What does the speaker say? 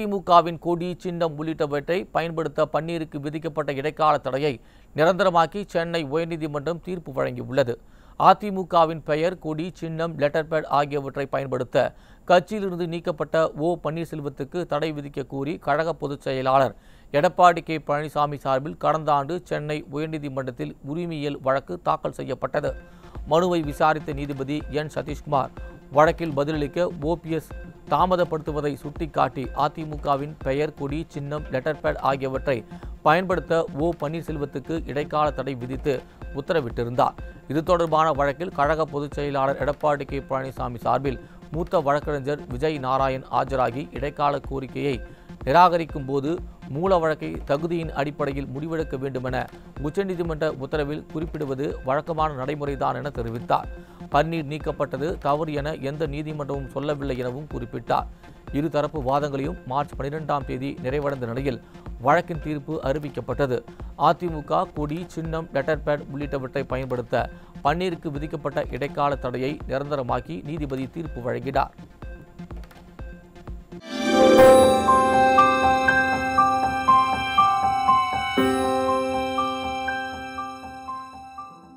திமுகவின் கொடி சின்னம் உள்ளிட்டவற்றை பயன்படுத்த பன்னீருக்கு விதிக்கப்பட்ட இடைக்கால தடையை நிரந்தரமாக்கி சென்னை உயர்நீதிமன்றம் தீர்ப்பு வழங்கியுள்ளது அதிமுகவின் பெயர் கொடி சின்னம் லெட்டர் பேட் ஆகியவற்றை பயன்படுத்த கட்சியிலிருந்து நீக்கப்பட்ட ஓ பன்னீர்செல்வத்துக்கு தடை விதிக்க கோரி கழக பொதுச் செயலாளர் எடப்பாடி கே பழனிசாமி சார்பில் கடந்த ஆண்டு சென்னை உயர்நீதிமன்றத்தில் உரிமையியல் வழக்கு தாக்கல் செய்யப்பட்டது மனுவை விசாரித்த நீதிபதி என் சதீஷ்குமார் வழக்கில் பதிலளிக்க ஓபிஎஸ் தாமதப்படுத்துவதை சுட்டிக்காட்டி அதிமுகவின் பெயர் கொடி சின்னம் லெட்டர் பேட் ஆகியவற்றை பயன்படுத்த ஓ பன்னீர்செல்வத்துக்கு இடைக்கால தடை விதித்து உத்தரவிட்டிருந்தார் இது தொடர்பான வழக்கில் கழக பொதுச் செயலாளர் எடப்பாடி கே பழனிசாமி சார்பில் மூத்த வழக்கறிஞர் விஜய் நாராயண் ஆஜராகி இடைக்கால கோரிக்கையை நிராகரிக்கும் போது மூல வழக்கை தகுதியின் அடிப்படையில் முடிவெடுக்க வேண்டுமென உச்சநீதிமன்ற உத்தரவில் குறிப்பிடுவது வழக்கமான நடைமுறைதான் என தெரிவித்தார் பன்னீர் நீக்கப்பட்டது தவறு என எந்த நீதிமன்றமும் சொல்லவில்லை எனவும் குறிப்பிட்டார் இருதரப்பு வாதங்களையும் மார்ச் பனிரெண்டாம் தேதி நிறைவடைந்த நிலையில் வழக்கின் தீர்ப்பு அறிவிக்கப்பட்டது அதிமுக கொடி சின்னம் லெட்டர் பேட் உள்ளிட்டவற்றை பயன்படுத்த பன்னீருக்கு விதிக்கப்பட்ட இடைக்கால தடையை நிரந்தரமாக்கி நீதிபதி தீர்ப்பு வழங்கினார்